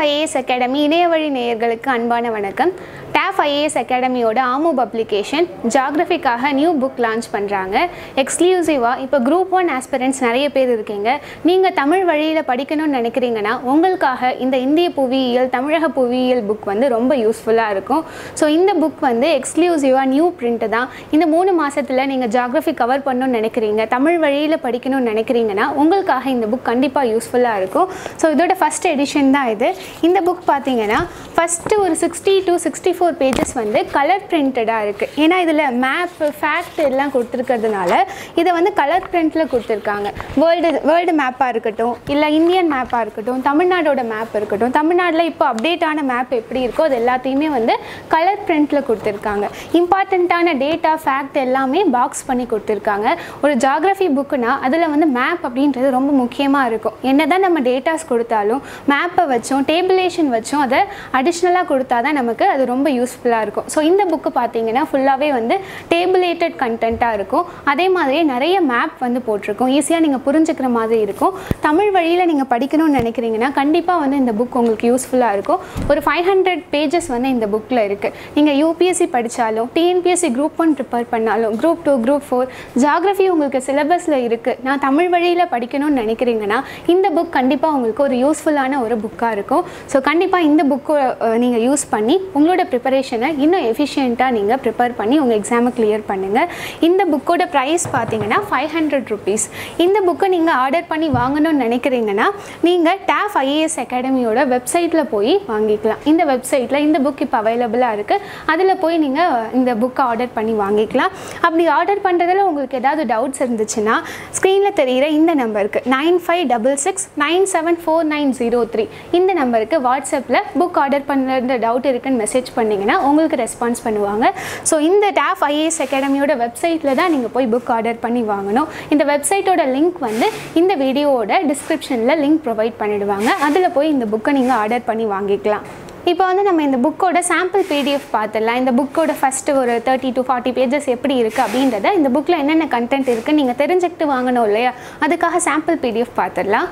IAS academy இணையவழி நேயர்களுக்கு அன்பான வணக்கம் டேஃப் ஐஏஎஸ் அகாடமியோட ஆமோ பப்ளிகேஷன் ஜாகிரஃபிக்காக நியூ புக் லான்ச் பண்ணுறாங்க எக்ஸ்க்ளூசிவாக இப்போ குரூப் ஒன் ஆஸ்பிரண்ட்ஸ் நிறைய பேர் இருக்கீங்க நீங்கள் தமிழ் வழியில் படிக்கணும்னு நினைக்கிறீங்கன்னா உங்களுக்காக இந்த இந்திய புவியியல் தமிழக புவியியல் புக் வந்து ரொம்ப யூஸ்ஃபுல்லாக இருக்கும் ஸோ இந்த புக் வந்து எக்ஸ்க்ளூசிவாக நியூ பிரிண்ட் தான் இந்த மூணு மாதத்தில் நீங்கள் ஜாகிரஃபி கவர் பண்ணணும்னு நினைக்கிறீங்க தமிழ் வழியில் படிக்கணும்னு நினைக்கிறீங்கன்னா உங்களுக்காக இந்த புக் கண்டிப்பாக யூஸ்ஃபுல்லாக இருக்கும் ஸோ இதோட ஃபஸ்ட் எடிஷன் தான் இது இந்த புக் பார்த்தீங்கன்னா ஃபஸ்ட்டு ஒரு sixty to sixty four pages வந்து கலர் பிரிண்டடாக இருக்குது ஏன்னா இதில் மேப் ஃபேக்ட் எல்லாம் கொடுத்துருக்கிறதுனால இதை வந்து கலர் பிரிண்டில் கொடுத்துருக்காங்க வேர்ல்டு வேர்ல்டு மேப்பாக இருக்கட்டும் இல்லை இந்தியன் மேப்பாக இருக்கட்டும் தமிழ்நாடோட மேப் இருக்கட்டும் தமிழ்நாட்டில் இப்போ அப்டேட்டான மேப் எப்படி இருக்கோ அது எல்லாத்தையுமே வந்து கலர் பிரிண்டில் கொடுத்துருக்காங்க இம்பார்ட்டண்ட்டான டேட்டா ஃபேக்ட் எல்லாமே பாக்ஸ் பண்ணி கொடுத்துருக்காங்க ஒரு ஜாகிரஃபி புக்குனா அதில் வந்து மேப் அப்படின்றது ரொம்ப முக்கியமாக இருக்கும் என்ன தான் நம்ம டேட்டாஸ் கொடுத்தாலும் மேப்பை வச்சும் டேபிளேஷன் வச்சும் அதை அடிஷ்னலாக கொடுத்தா தான் நமக்கு அது ரொம்ப யூஸ்ஃபுல்லாக இருக்கும் ஸோ இந்த புக்கு பார்த்தீங்கன்னா ஃபுல்லாகவே வந்து டேபிளேட்டட் கண்டென்ட்டாக இருக்கும் அதே மாதிரியே நிறைய மேப் வந்து போட்டிருக்கும் ஈஸியாக நீங்கள் புரிஞ்சுக்கிற மாதிரி இருக்கும் தமிழ் வழியில் நீங்கள் படிக்கணும்னு நினைக்கிறீங்கன்னா கண்டிப்பாக வந்து இந்த புக் உங்களுக்கு யூஸ்ஃபுல்லாக இருக்கும் ஒரு ஃபைவ் ஹண்ட்ரட் பேஜஸ் வந்து இந்த புக்கில் இருக்குது நீங்கள் யூபிஎஸ்சி படித்தாலும் டிஎன்பிஎஸ்சி குரூப் ஒன் ப்ரிப்பேர் பண்ணாலும் group two group four geography உங்களுக்கு சிலபஸில் இருக்குது நான் தமிழ் வழியில் படிக்கணும்னு நினைக்கிறீங்கன்னா இந்த புக் கண்டிப்பாக உங்களுக்கு ஒரு யூஸ்ஃபுல்லான ஒரு புக்காக இருக்கும் ஸோ கண்டிப்பாக இந்த புக்கை நீங்கள் யூஸ் பண்ணி உங்களோட ப்ரிப்பரேஷனை இன்னும் எஃபிஷியண்ட்டாக நீங்கள் ப்ரிப்பேர் பண்ணி உங்கள் எக்ஸாமை கிளியர் பண்ணுங்கள் இந்த புக்கோட ப்ரைஸ் பார்த்தீங்கன்னா ஃபைவ் ஹண்ட்ரட் ருபீஸ் இந்த புக்கை நீங்கள் ஆர்டர் பண்ணி வாங்கணும்னு நினைக்கிறீங்கன்னா நீங்கள் டேஃப் ஐஏஎஸ் அகாடமியோட வெப்சைட்டில் போய் வாங்கிக்கலாம் இந்த வெப்சைட்டில் இந்த புக் இப்போ அவைலபிளாக இருக்குது அதில் போய் நீங்கள் இந்த புக்கை ஆர்டர் பண்ணி வாங்கிக்கலாம் அப்படி ஆர்டர் பண்ணுறதுல உங்களுக்கு ஏதாவது டவுட்ஸ் இருந்துச்சுன்னா ஸ்க்ரீனில் தெரிகிற இந்த நம்பருக்கு nine five double six nine seven four nine zero three இந்த நம்பருக்கு வாட்ஸ்அப்பில் புக் ஆர்டர் பண்ணுற டவுட் இருக்குன்னு மெசேஜ் பண்ணிங்கன்னா உங்களுக்கு ரெஸ்பான்ஸ் பண்ணுவாங்க ஸோ இந்த டேஃப் ஐஏஎஸ் அகாடமியோட வெப்சைட்டில் தான் நீங்கள் போய் புக் ஆர்டர் பண்ணி வாங்கணும் இந்த வெப்சைட்டோட லிங்க் வந்து இந்த வீடியோவோட டிஸ்கிரிப்ஷனில் லிங்க் ப்ரொவைட் பண்ணிடுவாங்க அதில் போய் இந்த புக்கை நீங்கள் ஆர்டர் பண்ணி வாங்கிக்கலாம் இப்போ வந்து நம்ம இந்த புக்கோட சாம்பிள் பிடிஎஃப் பார்த்துடலாம் இந்த புக்கோட ஃபஸ்ட்டு ஒரு தேர்ட்டி டு ஃபார்ட்டி பேஜஸ் எப்படி இருக்குது அப்படின்றத இந்த புக்கில் என்னென்ன கண்டென்ட் இருக்குன்னு நீங்கள் தெரிஞ்சுக்கிட்டு வாங்கணும் இல்லையா அதுக்காக சாம்பிள் பிடிஎஃப் பார்த்துடலாம்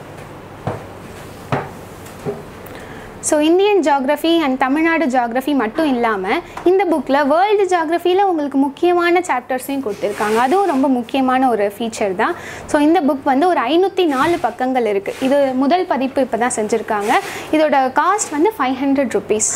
so Indian geography and Tamil Nadu geography மட்டும் இல்லாமல் இந்த புக்கில் வேர்ல்டு ஜாகிரஃபியில் உங்களுக்கு முக்கியமான சாப்டர்ஸையும் கொடுத்துருக்காங்க அதுவும் ரொம்ப முக்கியமான ஒரு ஃபீச்சர் தான் ஸோ இந்த புக் வந்து ஒரு ஐநூற்றி நாலு பக்கங்கள் இருக்குது இது முதல் பதிப்பு இப்போ தான் செஞ்சுருக்காங்க இதோட காஸ்ட் வந்து ஃபைவ் ஹண்ட்ரட் ருபீஸ்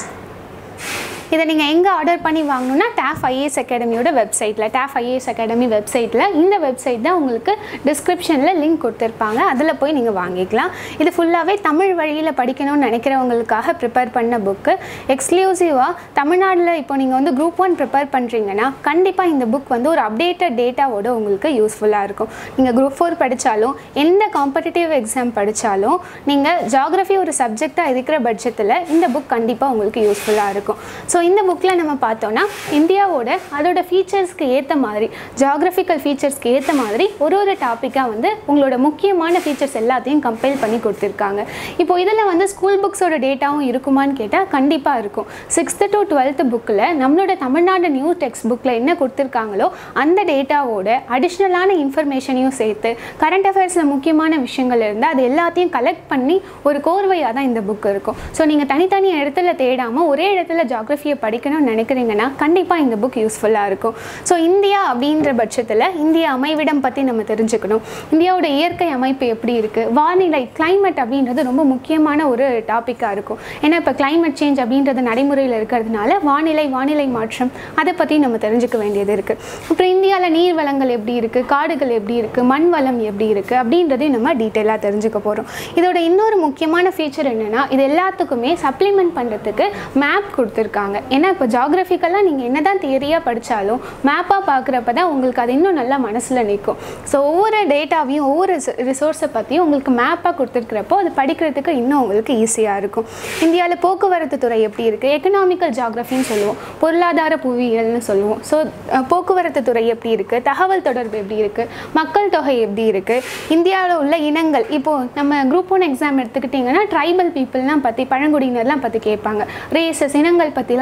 இதை நீங்கள் எங்கே ஆர்டர் பண்ணி வாங்கணுன்னா டேஃப் ஐஏஎஸ் அகாடமியோட வெப்சைட்டில் டேஃப் ஐஏஎஸ் அகாடமி வெப்சைட்டில் இந்த வெப்சைட் தான் உங்களுக்கு டிஸ்கிரிப்ஷனில் லிங்க் கொடுத்துருப்பாங்க அதில் போய் நீங்கள் வாங்கிக்கலாம் இது ஃபுல்லாகவே தமிழ் வழியில் படிக்கணும்னு நினைக்கிறவங்களுக்காக ப்ரிப்பேர் பண்ண புக்கு எக்ஸ்க்ளூசிவாக தமிழ்நாட்டில் இப்போ நீங்கள் வந்து குரூப் ஒன் ப்ரிப்பேர் பண்ணுறீங்கன்னா கண்டிப்பாக இந்த புக் வந்து ஒரு அப்டேட்டட் டேட்டாவோட உங்களுக்கு யூஸ்ஃபுல்லாக இருக்கும் நீங்கள் குரூப் ஃபோர் படித்தாலும் எந்த காம்படிட்டிவ் எக்ஸாம் படித்தாலும் நீங்கள் ஜாகிரஃபி ஒரு சப்ஜெக்டாக இருக்கிற பட்சத்தில் இந்த புக் கண்டிப்பாக உங்களுக்கு யூஸ்ஃபுல்லாக இருக்கும் ஸோ இந்த புக்கில் நம்ம பார்த்தோன்னா இந்தியாவோட அதோட ஃபீச்சர்ஸ்க்கு ஏற்ற மாதிரி ஜாகிரபிக்கல் ஃபீச்சர்ஸ்க்கு ஏற்ற மாதிரி ஒரு ஒரு டாப்பிக்காக வந்து உங்களோட முக்கியமான ஃபீச்சர்ஸ் எல்லாத்தையும் கம்பைல் பண்ணி கொடுத்துருக்காங்க இப்போ இதில் வந்து ஸ்கூல் புக்ஸோட டேட்டாவும் இருக்குமான்னு கேட்டால் கண்டிப்பாக இருக்கும் சிக்ஸ்த்து டு டுவெல்த்து புக்கில் நம்மளோட தமிழ்நாடு நியூ டெக்ஸ்ட் புக்கில் என்ன கொடுத்துருக்காங்களோ அந்த டேட்டாவோட அடிஷ்னலான இன்ஃபர்மேஷனையும் சேர்த்து கரண்ட் அஃபேர்ஸில் முக்கியமான விஷயங்கள் இருந்தால் அது எல்லாத்தையும் கலெக்ட் பண்ணி ஒரு கோர்வையாக தான் இந்த புக் இருக்கும் ஸோ நீங்கள் தனித்தனி இடத்துல தேடாமல் ஒரே இடத்துல ஜாகிரஃபி ஜியோகிரஃபியை படிக்கணும்னு நினைக்கிறீங்கன்னா கண்டிப்பாக இந்த புக் யூஸ்ஃபுல்லாக இருக்கும் ஸோ இந்தியா அப்படின்ற பட்சத்தில் இந்திய அமைவிடம் பற்றி நம்ம தெரிஞ்சுக்கணும் இந்தியாவோட இயற்கை அமைப்பு எப்படி இருக்குது வானிலை climate அப்படின்றது ரொம்ப முக்கியமான ஒரு டாப்பிக்காக இருக்கும் ஏன்னா இப்போ climate சேஞ்ச் அப்படின்றது நடைமுறையில் இருக்கிறதுனால வானிலை வானிலை மாற்றம் அதை பற்றி நம்ம தெரிஞ்சுக்க வேண்டியது இருக்குது அப்புறம் இந்தியாவில் நீர் வளங்கள் எப்படி இருக்குது காடுகள் எப்படி இருக்குது மண் வளம் எப்படி இருக்குது அப்படின்றதையும் நம்ம டீட்டெயிலாக தெரிஞ்சுக்க போகிறோம் இதோட இன்னொரு முக்கியமான ஃபீச்சர் என்னென்னா இது எல்லாத்துக்குமே சப்ளிமெண்ட் பண்ணுறதுக்கு மேப் கொடுத்துருக்காங்க ஏன்னா இப்போ ஜாகிரபிக்கலாக நீங்கள் என்ன தான் தியரியாக படித்தாலும் மேப்பாக பார்க்குறப்ப தான் உங்களுக்கு அது இன்னும் நல்லா மனசில் நிற்கும் ஸோ ஒவ்வொரு டேட்டாவையும் ஒவ்வொரு ரிசோர்ஸை பற்றியும் உங்களுக்கு மேப்பாக கொடுத்துருக்கிறப்போ அது படிக்கிறதுக்கு இன்னும் உங்களுக்கு ஈஸியாக இருக்கும் இந்தியாவில் போக்குவரத்து துறை எப்படி இருக்குது எக்கனாமிக்கல் ஜாகிரஃபின்னு சொல்லுவோம் பொருளாதார புவியியல்னு சொல்லுவோம் ஸோ போக்குவரத்து துறை எப்படி இருக்குது தகவல் தொடர்பு எப்படி இருக்குது மக்கள் தொகை எப்படி இருக்குது இந்தியாவில் உள்ள இனங்கள் இப்போது நம்ம குரூப் ஒன் எக்ஸாம் எடுத்துக்கிட்டிங்கன்னா ட்ரைபல் பீப்புளெலாம் பற்றி பழங்குடியினர்லாம் பற்றி கேட்பாங்க ரேசஸ் இனங்கள் பற்றிலாம்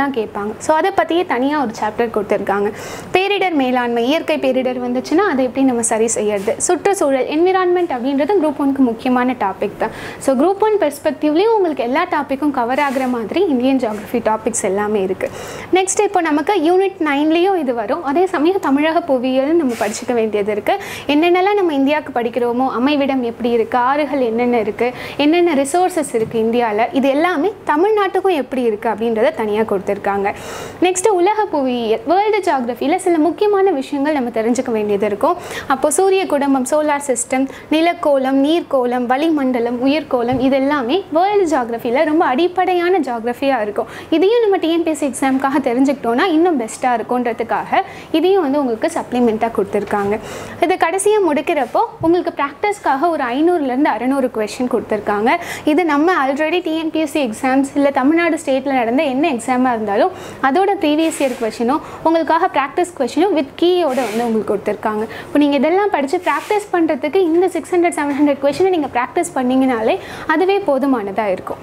இதெல்லாம் கேட்பாங்க ஸோ அதை பற்றியே தனியாக ஒரு சாப்டர் கொடுத்துருக்காங்க பேரிடர் மேலாண்மை இயற்கை பேரிடர் வந்துச்சுன்னா அதை எப்படி நம்ம சரி செய்யறது சுற்றுச்சூழல் என்விரான்மெண்ட் அப்படின்றது குரூப் ஒன்க்கு முக்கியமான டாபிக் தான் ஸோ குரூப் ஒன் பெர்ஸ்பெக்டிவ்லேயும் உங்களுக்கு எல்லா டாப்பிக்கும் கவர் ஆகிற மாதிரி இந்தியன் ஜியாகிரஃபி டாபிக்ஸ் எல்லாமே இருக்குது நெக்ஸ்ட் இப்போ நமக்கு யூனிட் நைன்லேயும் இது வரும் அதே சமயம் தமிழக புவியியல் நம்ம படிச்சுக்க வேண்டியது இருக்குது என்னென்னலாம் நம்ம இந்தியாவுக்கு படிக்கிறோமோ அமைவிடம் எப்படி இருக்குது ஆறுகள் என்னென்ன இருக்குது என்னென்ன ரிசோர்ஸஸ் இருக்குது இந்தியாவில் இது எல்லாமே தமிழ்நாட்டுக்கும் எப்படி இருக்குது அப்படின்றத தனியாக கொடுத்துருக்காங்க நெக்ஸ்ட்டு உலக புவியியல் வேர்ல்டு ஜாகிரஃபியில் சில முக்கியமான விஷயங்கள் நம்ம தெரிஞ்சுக்க வேண்டியது இருக்கும் அப்போ சூரிய குடும்பம் சோலார் சிஸ்டம் நிலக்கோளம் நீர்க்கோளம் வளிமண்டலம் உயிர்கோளம் இது எல்லாமே வேர்ல்டு ஜாகிரஃபியில் ரொம்ப அடிப்படையான ஜாகிரஃபியாக இருக்கும் இதையும் நம்ம டிஎன்பிஎஸ்சி எக்ஸாமுக்காக தெரிஞ்சுக்கிட்டோன்னா இன்னும் பெஸ்ட்டாக இருக்குன்றதுக்காக இதையும் வந்து உங்களுக்கு சப்ளிமெண்ட்டாக கொடுத்துருக்காங்க இது கடைசியாக முடிக்கிறப்போ உங்களுக்கு ப்ராக்டிஸ்க்காக ஒரு ஐநூறுலேருந்து அறநூறு கொஷின் கொடுத்துருக்காங்க இது நம்ம ஆல்ரெடி டிஎன்பிஎஸ்சி எக்ஸாம்ஸ் இல்லை தமிழ்நாடு ஸ்டேட்டில் நடந்த என்ன எக்ஸாமாக இருந்தாலும் அதோட ப்ரீவியஸ் இயர் கொஷினும் உங்களுக்காக ப்ராக்டிஸ் கொஷினும் வித் கீயோட வந்து உங்களுக்கு கொடுத்துருக்காங்க இப்போ நீங்கள் இதெல்லாம் படித்து ப்ராக்டிஸ் பண்ணுறதுக்கு இந்த சிக்ஸ் ஹண்ட்ரட் செவன் ஹண்ட்ரட் கொஷினை நீங்கள் ப்ராக்டிஸ் பண்ணிங்கனாலே அதுவே போதுமானதாக இருக்கும்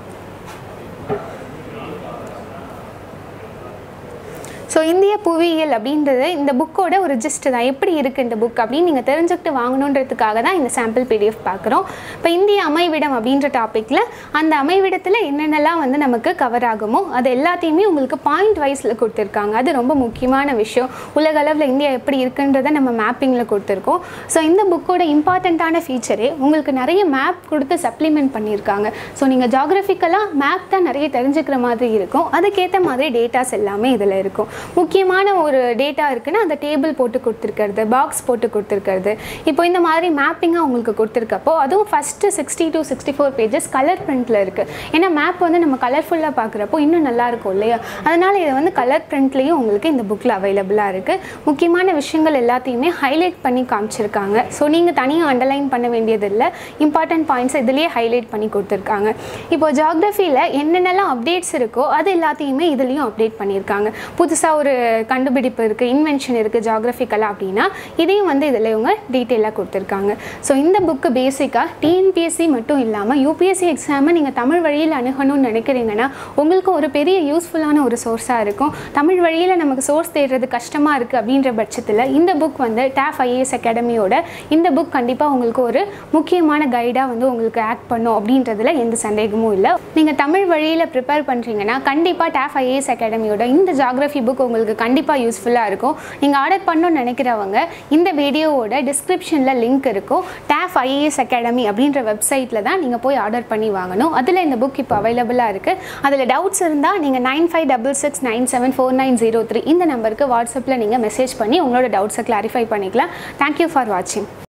ஸோ இந்திய புவியியல் அப்படின்றது இந்த புக்கோட ஒரு ஜிஸ்ட் தான் எப்படி இருக்குது இந்த புக் அப்படின்னு நீங்கள் தெரிஞ்சுக்கிட்டு வாங்கணுன்றதுக்காக தான் இந்த சாம்பிள் பிடிஎஃப் பார்க்குறோம் இப்போ இந்திய அமைவிடம் அப்படின்ற டாப்பிக்கில் அந்த அமைவிடத்தில் என்னென்னலாம் வந்து நமக்கு கவர் ஆகுமோ அது எல்லாத்தையுமே உங்களுக்கு பாயிண்ட் வைஸில் கொடுத்துருக்காங்க அது ரொம்ப முக்கியமான விஷயம் உலக அளவில் இந்தியா எப்படி இருக்குன்றதை நம்ம மேப்பிங்கில் கொடுத்துருக்கோம் ஸோ இந்த புக்கோட இம்பார்ட்டண்ட்டான ஃபீச்சரே உங்களுக்கு நிறைய மேப் கொடுத்து சப்ளிமெண்ட் பண்ணியிருக்காங்க ஸோ நீங்கள் ஜாகிரபிக்கலாக மேப் தான் நிறைய தெரிஞ்சுக்கிற மாதிரி இருக்கும் அதுக்கேற்ற மாதிரி டேட்டாஸ் எல்லாமே இதில் இருக்கும் முக்கியமான ஒரு டேட்டா இருக்குன்னா அந்த டேபிள் போட்டு கொடுத்துருக்கிறது பாக்ஸ் போட்டு கொடுத்துருக்கிறது இப்போ இந்த மாதிரி மேப்பிங்காக உங்களுக்கு கொடுத்துருக்கப்போ அதுவும் first sixty to sixty four pages colour பிரிண்டில் இருக்குது ஏன்னா மேப் வந்து நம்ம கலர்ஃபுல்லாக பார்க்குறப்போ இன்னும் நல்லா இருக்கும் இல்லையா அதனால் இதை வந்து கலர் பிரிண்ட்லேயும் உங்களுக்கு இந்த புக்கில் அவைலபிளாக இருக்குது முக்கியமான விஷயங்கள் எல்லாத்தையுமே ஹைலைட் பண்ணி காமிச்சிருக்காங்க ஸோ நீங்கள் தனியாக அண்டர்லைன் பண்ண வேண்டியதில்லை இம்பார்ட்டன்ட் பாயிண்ட்ஸ் இதுலேயே ஹைலைட் பண்ணி கொடுத்துருக்காங்க இப்போ ஜாகிரஃபியில் என்னென்னலாம் அப்டேட்ஸ் இருக்கோ அது எல்லாத்தையுமே இதுலேயும் அப்டேட் பண்ணியிருக்காங்க புதுசாக ஒரு கண்டுபிடிப்பு இருக்குது இன்வென்ஷன் இருக்குது ஜாகிரஃபிக்கலாக அப்படின்னா இதையும் வந்து இதில் இவங்க டீட்டெயிலாக கொடுத்துருக்காங்க ஸோ இந்த புக்கு பேசிக்காக டிஎன்பிஎஸ்சி மட்டும் இல்லாமல் யூபிஎஸ்சி எக்ஸாமை நீங்கள் தமிழ் வழியில் அணுகணும்னு நினைக்கிறீங்கன்னா உங்களுக்கு ஒரு பெரிய யூஸ்ஃபுல்லான ஒரு சோர்ஸாக இருக்கும் தமிழ் வழியில் நமக்கு சோர்ஸ் தேடுறது கஷ்டமாக இருக்குது அப்படின்ற பட்சத்தில் இந்த புக் வந்து டேஃப் ஐஏஎஸ் அகாடமியோட இந்த புக் கண்டிப்பாக உங்களுக்கு ஒரு முக்கியமான கைடாக வந்து உங்களுக்கு ஆக்ட் பண்ணும் அப்படின்றதுல எந்த சந்தேகமும் இல்லை நீங்கள் தமிழ் வழியில் ப்ரிப்பேர் பண்ணுறீங்கன்னா கண்டிப்பாக டேஃப் ஐஏஎஸ் அகாடமியோட இந்த ஜாகிரஃபி புக் உங்களுக்கு கண்டிப்பாக யூஸ்ஃபுல்லாக இருக்கும் நீங்கள் ஆர்டர் பண்ணணும்னு நினைக்கிறவங்க இந்த வீடியோவோட டிஸ்கிரிப்ஷனில் லிங்க் இருக்கும் டேஃப் ஐஏஎஸ் அகாடமி அப்படின்ற வெப்சைட்டில் தான் நீங்கள் போய் ஆர்டர் பண்ணி வாங்கணும் அதில் இந்த புக் இப்போ அவைலபிளாக இருக்குது அதில் டவுட்ஸ் இருந்தால் நீங்கள் nine five double six nine seven four nine zero three இந்த நம்பருக்கு வாட்ஸ்அப்பில் நீங்கள் மெசேஜ் பண்ணி உங்களோட டவுட்ஸை கிளாரிஃபை பண்ணிக்கலாம் தேங்க்யூ ஃபார் வாட்சிங்